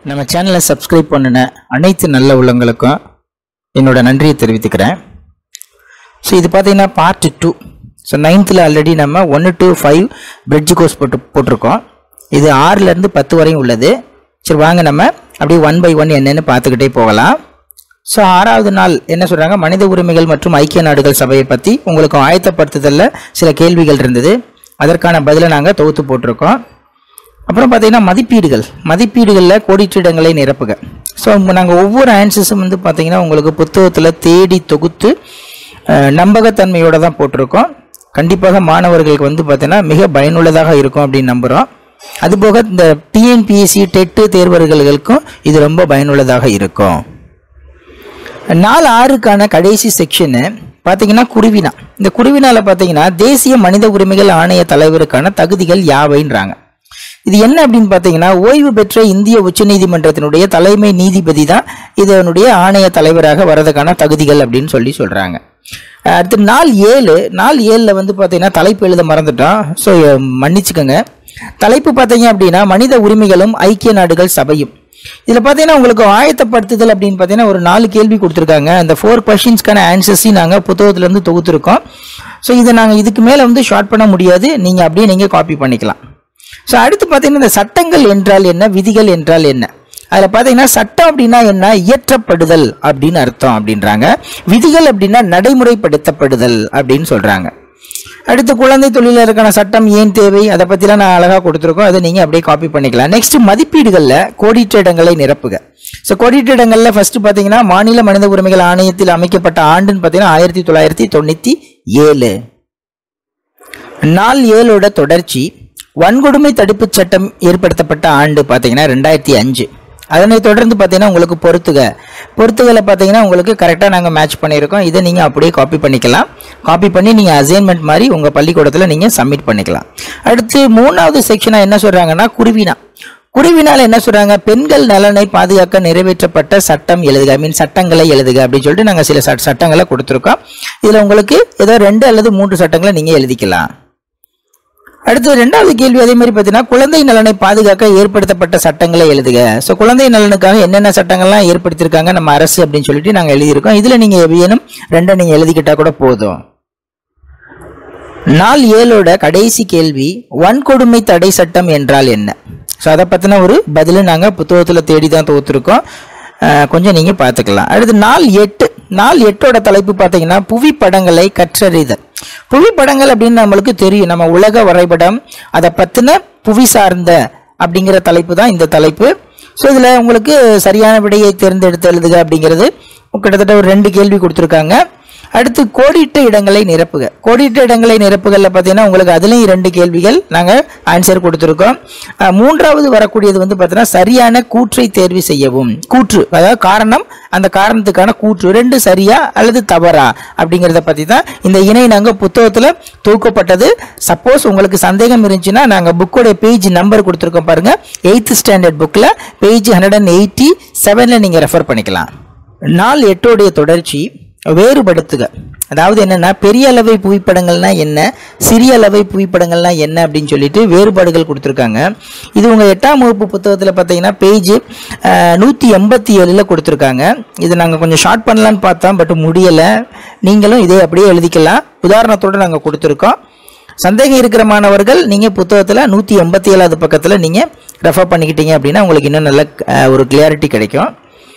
நம்ம சேனலை சப்ஸ்கிரைப் பண்ணின அனைத்து நல்ல உள்ளங்களுக்கும் என்னோட நன்றியை தெரிவித்துக்கிறேன் ஸோ இது பார்த்தீங்கன்னா பார்ட் டூ ஸோ நைன்த்தில் ஆல்ரெடி நம்ம ஒன்று டு ஃபைவ் பிரிட்ஜ் கோர்ஸ் போட்டு போட்டிருக்கோம் இது ஆறுலேருந்து பத்து வரையும் உள்ளது சரி வாங்க நம்ம அப்படியே ஒன் பை ஒன் என்னன்னு பார்த்துக்கிட்டே போகலாம் ஸோ ஆறாவது நாள் என்ன சொல்கிறாங்க மனித உரிமைகள் மற்றும் ஐக்கிய நாடுகள் சபையை பற்றி உங்களுக்கு ஆயத்தப்படுத்துதலில் சில கேள்விகள் இருந்தது அதற்கான பதிலை நாங்கள் தொகுத்து போட்டிருக்கோம் அப்புறம் பார்த்தீங்கன்னா மதிப்பீடுகள் மதிப்பீடுகளில் கோடிட்டிடங்களை நிரப்புக ஸோ நாங்கள் ஒவ்வொரு ஆன்சர்ஸும் வந்து பார்த்தீங்கன்னா உங்களுக்கு புத்தகத்தில் தேடி தொகுத்து அஹ், நம்பகத்தன்மையோட தான் போட்டிருக்கோம் கண்டிப்பாக மாணவர்களுக்கு வந்து பார்த்தீங்கன்னா மிக பயனுள்ளதாக இருக்கும் அப்படின்னு நம்புகிறோம் அதுபோக இந்த டிஎன்பிஎஸ்சி டெட்டு தேர்வர்களுக்கும் இது ரொம்ப பயனுள்ளதாக இருக்கும் நாலு ஆறுக்கான கடைசி செக்ஷனு பார்த்தீங்கன்னா குருவினா இந்த குருவினால பார்த்தீங்கன்னா தேசிய மனித உரிமைகள் ஆணைய தலைவருக்கான தகுதிகள் யாவைன்றாங்க இது என்ன அப்படின்னு பார்த்தீங்கன்னா ஓய்வு பெற்ற இந்திய உச்சநீதிமன்றத்தினுடைய தலைமை நீதிபதி தான் இதனுடைய ஆணைய தலைவராக வரதுக்கான தகுதிகள் அப்படின்னு சொல்லி சொல்றாங்க அடுத்து நாள் ஏழு நாள் ஏழில் வந்து பார்த்தீங்கன்னா தலைப்பு எழுத மறந்துட்டோம் ஸோ மன்னிச்சுக்கோங்க தலைப்பு பார்த்தீங்க அப்படின்னா மனித உரிமைகளும் ஐக்கிய நாடுகள் சபையும் இதில் பார்த்தீங்கன்னா உங்களுக்கு ஆயத்தப்படுத்துதல் அப்படின்னு பார்த்தீங்கன்னா ஒரு நாலு கேள்வி கொடுத்துருக்காங்க அந்த ஃபோர் கொஷின்ஸ்க்கான ஆன்சர்ஸையும் நாங்கள் புத்தகத்துலேருந்து தொகுத்துருக்கோம் ஸோ இதை நாங்கள் இதுக்கு மேலே வந்து ஷார்ட் பண்ண முடியாது நீங்கள் அப்படியே நீங்கள் காப்பி பண்ணிக்கலாம் ஸோ அடுத்து பார்த்தீங்கன்னா இந்த சட்டங்கள் என்றால் என்ன விதிகள் என்றால் என்ன அதில் பார்த்தீங்கன்னா சட்டம் அப்படின்னா என்ன இயற்றப்படுதல் அப்படின்னு அர்த்தம் அப்படின்றாங்க விதிகள் அப்படின்னா நடைமுறைப்படுத்தப்படுதல் அப்படின்னு சொல்கிறாங்க அடுத்து குழந்தை தொழிலாளருக்கான சட்டம் ஏன் தேவை அதை பற்றிலாம் நான் அழகாக கொடுத்துருக்கோம் அதை நீங்கள் அப்படியே காப்பி பண்ணிக்கலாம் நெக்ஸ்ட் மதிப்பீடுகளில் கோடிட்ட இடங்களை நிரப்புக ஸோ கோடிட்ட இடங்களில் ஃபர்ஸ்ட் பார்த்தீங்கன்னா மாநில மனித உரிமைகள் ஆணையத்தில் அமைக்கப்பட்ட ஆண்டுன்னு பார்த்தீங்கன்னா ஆயிரத்தி தொள்ளாயிரத்தி தொண்ணூற்றி ஏழு நாள் ஏழோட தொடர்ச்சி வன்கொடுமை தடுப்புச் சட்டம் ஏற்படுத்தப்பட்ட ஆண்டு பார்த்தீங்கன்னா ரெண்டாயிரத்தி அஞ்சு அதனை தொடர்ந்து பார்த்தீங்கன்னா உங்களுக்கு பொறுத்துக பொறுத்துகளை பார்த்தீங்கன்னா உங்களுக்கு கரெக்டாக நாங்கள் மேட்ச் பண்ணியிருக்கோம் இதை நீங்கள் அப்படியே காப்பி பண்ணிக்கலாம் காப்பி பண்ணி நீங்கள் அசைன்மெண்ட் மாதிரி உங்கள் பள்ளிக்கூடத்தில் நீங்கள் சப்மிட் பண்ணிக்கலாம் அடுத்து மூணாவது செக்ஷனாக என்ன சொல்கிறாங்கன்னா குருவினா குருவினால் என்ன சொல்றாங்க பெண்கள் நலனை பாதுகாக்க நிறைவேற்றப்பட்ட சட்டம் எழுதுக ஐ மீன் சட்டங்களை எழுதுக அப்படின்னு சொல்லிட்டு நாங்கள் சில சட்ட- சட்டங்களை கொடுத்துருக்கோம் இதில் உங்களுக்கு ஏதோ ரெண்டு அல்லது மூன்று சட்டங்களை நீங்கள் எழுதிக்கலாம் அடுத்து ரெண்டாவது கேள்வி அதே மாதிரி பார்த்தீங்கன்னா குழந்தை நலனை பாதுகாக்க ஏற்படுத்தப்பட்ட சட்டங்களை எழுதுக ஸோ குழந்தை நலனுக்காக என்னென்ன சட்டங்கள்லாம் ஏற்படுத்தியிருக்காங்க நம்ம அரசு அப்படின்னு சொல்லிட்டு நாங்கள் எழுதியிருக்கோம் இதில் நீங்கள் வேணும் ரெண்டை நீங்கள் எழுதிக்கிட்டா கூட போதும் நாள் ஏழோட கடைசி கேள்வி வன்கொடுமை தடை சட்டம் என்றால் என்ன ஸோ அதை பற்றின ஒரு பதிலை நாங்கள் புத்தகத்தில் தேடி தான் தொகுத்துருக்கோம் அஹ், கொஞ்சம் நீங்கள் பார்த்துக்கலாம் அடுத்து நாள் எட்டு நாள் எட்டோட தலைப்பு பார்த்தீங்கன்னா புவிப்படங்களை கற்றறிதல் புவிப்படங்கள் அப்படின்னு நம்மளுக்கு தெரியும் நம்ம உலக வரைபடம் அதை பற்றின புவி சார்ந்த அப்படிங்கிற தலைப்பு தான் இந்த தலைப்பு ஸோ இதில் உங்களுக்கு சரியான விடையை தேர்ந்தெடுத்து எழுதுக அப்படிங்கிறது கிட்டத்தட்ட ஒரு ரெண்டு கேள்வி கொடுத்துருக்காங்க அடுத்து கோடிட்ட இடங்களை நிரப்புக கோடிட்ட இடங்களை நிரப்புகள்ல பார்த்தீங்கன்னா உங்களுக்கு அதுலேயும் இரண்டு கேள்விகள் நாங்கள் ஆன்சர் கொடுத்துருக்கோம் அஹ், மூன்றாவது வரக்கூடியது வந்து பார்த்தீங்கன்னா சரியான கூற்றை தேர்வு செய்யவும் கூற்று அதாவது காரணம் அந்த காரணத்துக்கான கூற்று ரெண்டு சரியா அல்லது தவறா அப்படிங்கிறத பற்றி தான் இந்த இணை நாங்கள் புத்தகத்தில் தூக்கப்பட்டது சப்போஸ் உங்களுக்கு சந்தேகம் இருந்துச்சுன்னா நாங்கள் புக்கோட பேஜ் நம்பர் கொடுத்துருக்கோம் பாருங்க எயித்து ஸ்டாண்டர்ட் புக்கில் பேஜ் ஹண்ட்ரட் அண்ட் எயிட்டி செவனில் நீங்கள் ரெஃபர் பண்ணிக்கலாம் நாள் எட்டோடைய தொடர்ச்சி வேறுபடுத்துக அதாவது என்னன்னா பெரிய அளவை புவிப்படங்கள்னா என்ன சிறிய அளவை புவிப்படங்கள்னா என்ன அப்படின்னு சொல்லிட்டு வேறுபாடுகள் கொடுத்துருக்காங்க இது உங்கள் எட்டாம் வகுப்பு புத்தகத்தில் பார்த்தீங்கன்னா பேஜ் நூற்றி எண்பத்தி ஏழில் கொடுத்துருக்காங்க இதை நாங்கள் கொஞ்சம் ஷார்ட் பண்ணலான்னு பார்த்தோம் பட் முடியலை நீங்களும் இதே அப்படியே எழுதிக்கலாம் உதாரணத்தோடு நாங்கள் கொடுத்துருக்கோம் சந்தேகம் இருக்கிற மாணவர்கள் நீங்கள் புத்தகத்தில் நூற்றி எண்பத்தி ஏழாவது பக்கத்தில் நீங்கள் ரெஃபர் பண்ணிக்கிட்டீங்க அப்படின்னா உங்களுக்கு இன்னும் நல்ல அஹ், ஒரு கிளியாரிட்டி கிடைக்கும்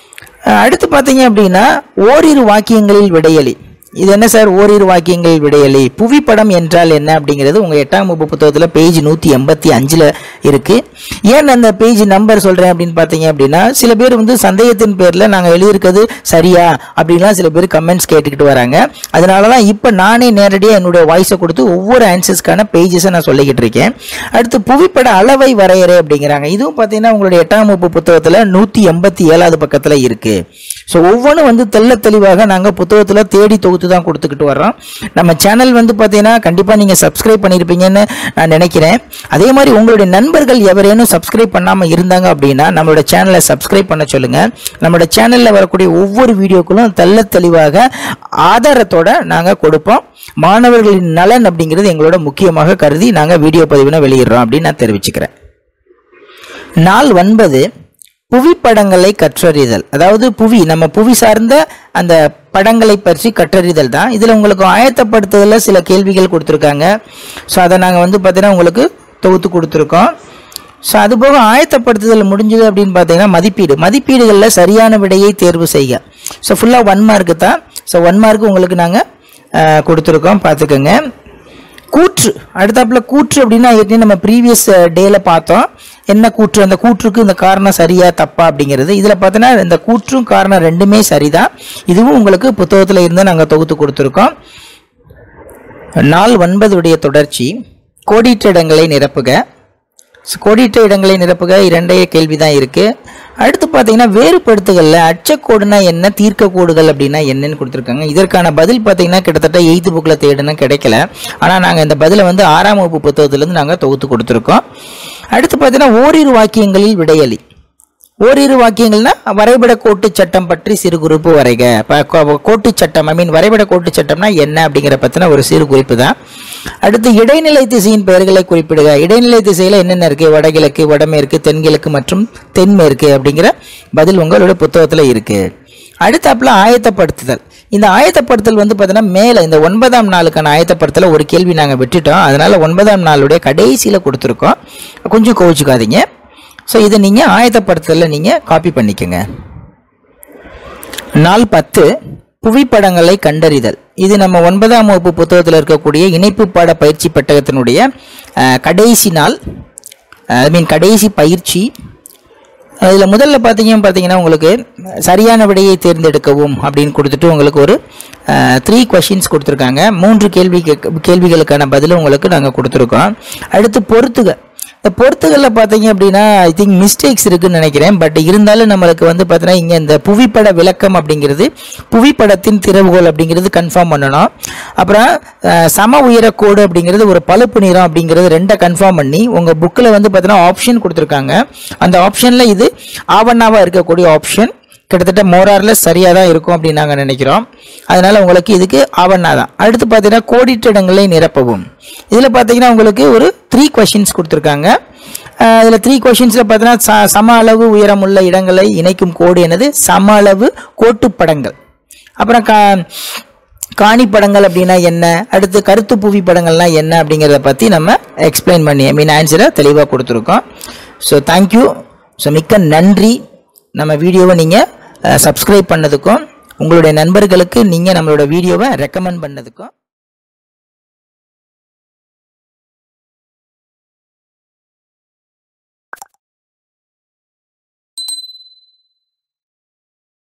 அஹ் அடுத்து பார்த்தீங்க அப்படின்னா ஓரிரு வாக்கியங்களில் விடையலி இது என்ன சார் ஓரிரு வாக்கியங்களில் விடையலி புவிப்படம் என்றால் என்ன அப்படிங்கிறது உங்கள் எட்டாம் வகுப்பு புத்தகத்தில் பேஜ் நூற்றி எண்பத்தி அஞ்சில் இருக்குது ஏன் அந்த பேஜ் நம்பர் சொல்கிறேன் அப்படின்னு பார்த்தீங்க அப்படின்னா சில பேர் வந்து சந்தேகத்தின் பேரில் நாங்கள் எழுதியிருக்கிறது சரியா அப்படின்லாம் சில பேர் கமெண்ட்ஸ் கேட்டுக்கிட்டு வராங்க அதனால தான் இப்போ நானே நேரடியாக என்னுடைய வாய்ஸை கொடுத்து ஒவ்வொரு ஆன்சர்ஸ்க்கான பேஜஸை நான் சொல்லிக்கிட்டு இருக்கேன் அடுத்து புவிப்பட அளவை வரையறை அப்படிங்கிறாங்க இதுவும் பார்த்தீங்கன்னா உங்களுடைய எட்டாம் வகுப்பு புத்தகத்தில் நூற்றி எண்பத்தி ஏழாவது பக்கத்தில் இருக்குது ஸோ ஒவ்வொன்றும் வந்து தெள்ள தெளிவாக நாங்கள் புத்தகத்தில் தேடி தொகுத்து தான் கொடுத்துக்கிட்டு வர்றோம் நம்ம சேனல் வந்து பார்த்தீங்கன்னா கண்டிப்பாக நீங்கள் சப்ஸ்கிரைப் பண்ணியிருப்பீங்கன்னு நான் நினைக்கிறேன் அதே மாதிரி உங்களுடைய நண்பர்கள் எவரேனும் சப்ஸ்கிரைப் பண்ணாமல் இருந்தாங்க அப்படின்னா நம்மளோட சேனலை சப்ஸ்கிரைப் பண்ண சொல்லுங்கள் நம்மளோட சேனலில் வரக்கூடிய ஒவ்வொரு வீடியோக்களும் தெள்ள தெளிவாக ஆதாரத்தோட நாங்கள் கொடுப்போம் மாணவர்களின் நலன் அப்படிங்கிறது எங்களோட முக்கியமாக கருதி நாங்கள் வீடியோ பதிவினை வெளியிடுறோம் அப்படின்னு நான் தெரிவிச்சுக்கிறேன் நாள் ஒன்பது புவிப்படங்களை கற்றறிதல் அதாவது புவி நம்ம புவி சார்ந்த அந்த படங்களை பற்றி கற்றறிதல் தான் இதில் உங்களுக்கு ஆயத்தப்படுத்துதலில் சில கேள்விகள் கொடுத்துருக்காங்க ஸோ அதை நாங்கள் வந்து பார்த்தீங்கன்னா உங்களுக்கு தொகுத்து கொடுத்துருக்கோம் ஸோ அதுபோக ஆயத்தப்படுத்துதல் முடிஞ்சது அப்படின்னு பார்த்தீங்கன்னா மதிப்பீடு மதிப்பீடுகளில் சரியான விடையை தேர்வு செய்க ஸோ ஃபுல்லாக ஒன் மார்க்கு தான் ஸோ ஒன் மார்க் உங்களுக்கு நாங்கள் கொடுத்துருக்கோம் பார்த்துக்கோங்க கூற்று அடுத்தாப்புல கூற்று அப்படின்னா ஏற்கனவே நம்ம ப்ரீவியஸ் டேல பார்த்தோம் என்ன கூற்று அந்த கூற்றுக்கு இந்த காரணம் சரியா தப்பா அப்படிங்கிறது இதில் பார்த்தோன்னா இந்த கூற்றும் காரணம் ரெண்டுமே சரிதான் இதுவும் உங்களுக்கு புத்தகத்தில் இருந்து நாங்கள் தொகுத்து கொடுத்துருக்கோம் நாள் ஒன்பதுடைய தொடர்ச்சி கோடிட்ட இடங்களை நிரப்புக So, கோடிட்ட இடங்களை நிரப்புக இரண்டே கேள்வி தான் இருக்கு அடுத்து பார்த்தீங்கன்னா வேறுபடுத்துகளில் அச்சக்கோடுனா என்ன தீர்க்க கோடுகள் அப்படின்னா என்னன்னு கொடுத்துருக்காங்க இதற்கான பதில் பார்த்தீங்கன்னா கிட்டத்தட்ட எய்த்து புக்கில் தேடுனா கிடைக்கல ஆனால் நாங்கள் இந்த பதிலை வந்து ஆறாம் வகுப்பு புத்தகத்திலேருந்து நாங்கள் தொகுத்து கொடுத்துருக்கோம் அடுத்து பார்த்தீங்கன்னா ஓரிரு வாக்கியங்களில் விடையளி ஓரிரு வாக்கியங்கள்னா வரைபட கோட்டு சட்டம் பற்றி சிறு குறிப்பு வரைக இப்போ கோட்டு சட்டம் ஐ மீன் வரைபட கோட்டு சட்டம்னா என்ன அப்படிங்கிற பற்றின ஒரு சிறு குறிப்பு தான் அடுத்து இடைநிலை திசையின் பெயர்களை குறிப்பிடுக இடைநிலை திசையில் என்னென்ன இருக்கு வடகிழக்கு வடமேற்கு தென்கிழக்கு மற்றும் தென்மேற்கு அப்படிங்கிற பதில் உங்களோட புத்தகத்தில் இருக்கு அடுத்தாப்புல ஆயத்தப்படுத்துதல் இந்த ஆயத்தப்படுத்தல் வந்து பார்த்தீங்கன்னா மேலே இந்த ஒன்பதாம் நாளுக்கான ஆயத்தப்படுத்தல ஒரு கேள்வி நாங்கள் விட்டுட்டோம் அதனால ஒன்பதாம் நாளுடைய கடைசியில் கொடுத்துருக்கோம் கொஞ்சம் கோவிச்சுக்காதீங்க ஸோ இதை நீங்கள் ஆயத்தப்படுத்தலில் நீங்கள் காப்பி பண்ணிக்கோங்க நாள் பத்து புவிப்படங்களை கண்டறிதல் இது நம்ம ஒன்பதாம் வகுப்பு புத்தகத்தில் இருக்கக்கூடிய இணைப்பு பாட பயிற்சி பெட்டகத்தினுடைய அஹ், கடைசி நாள் ஐ மீன் கடைசி பயிற்சி இதில் முதல்ல பார்த்தீங்க பார்த்தீங்கன்னா உங்களுக்கு சரியான விடையை தேர்ந்தெடுக்கவும் அப்படின்னு கொடுத்துட்டு உங்களுக்கு ஒரு த்ரீ கொஷின்ஸ் கொடுத்துருக்காங்க மூன்று கேள்வி கேள்விகளுக்கான பதிலும் உங்களுக்கு நாங்கள் கொடுத்துருக்கோம் அடுத்து பொறுத்துக இந்த பொறுத்துகளில் பார்த்தீங்க அப்படின்னா ஐ திங்க் மிஸ்டேக்ஸ் இருக்குன்னு நினைக்கிறேன் பட் இருந்தாலும் நம்மளுக்கு வந்து பார்த்தீங்கன்னா இங்கே இந்த புவிப்பட விளக்கம் அப்படிங்கிறது புவிப்படத்தின் திறவுகோல் அப்படிங்கிறது கன்ஃபார்ம் பண்ணணும் அப்புறம் அஹ், சம உயர கோடு அப்படிங்கிறது ஒரு பழுப்பு நிறம் அப்படிங்கிறது ரெண்டை கன்ஃபார்ம் பண்ணி உங்கள் புக்கில் வந்து பார்த்தீங்கன்னா ஆப்ஷன் கொடுத்துருக்காங்க அந்த ஆப்ஷனில் இது ஆவணாவாக இருக்கக்கூடிய ஆப்ஷன் கிட்டத்தட்ட மோராரில் சரியாக தான் இருக்கும் அப்படின்னு நாங்கள் நினைக்கிறோம் அதனால் உங்களுக்கு இதுக்கு ஆவணா தான் அடுத்து பார்த்தீங்கன்னா கோடிட்ட இடங்களை நிரப்பவும் இதில் பார்த்தீங்கன்னா உங்களுக்கு ஒரு த்ரீ கொஷின்ஸ் கொடுத்துருக்காங்க இதில் த்ரீ கொஷின்ஸில் பார்த்தீங்கன்னா ச சம அளவு உயரமுள்ள இடங்களை இணைக்கும் கோடு என்னது சம அளவு கோட்டுப்படங்கள் அப்புறம் கா காணி படங்கள் அப்படின்னா என்ன அடுத்து கருத்து புவி படங்கள்லாம் என்ன அப்படிங்கிறத பற்றி நம்ம எக்ஸ்பிளைன் பண்ணி ஐ மீன் ஆன்சரை தெளிவாக கொடுத்துருக்கோம் ஸோ தேங்க்யூ ஸோ மிக்க நன்றி நம்ம வீடியோவை நீங்கள் சப்ஸ்கிரைப் பண்ணதுக்கும் உங்களுடைய நண்பர்களுக்கு நீங்கள் நம்மளோட வீடியோவை ரெக்கமெண்ட் பண்ணதுக்கும்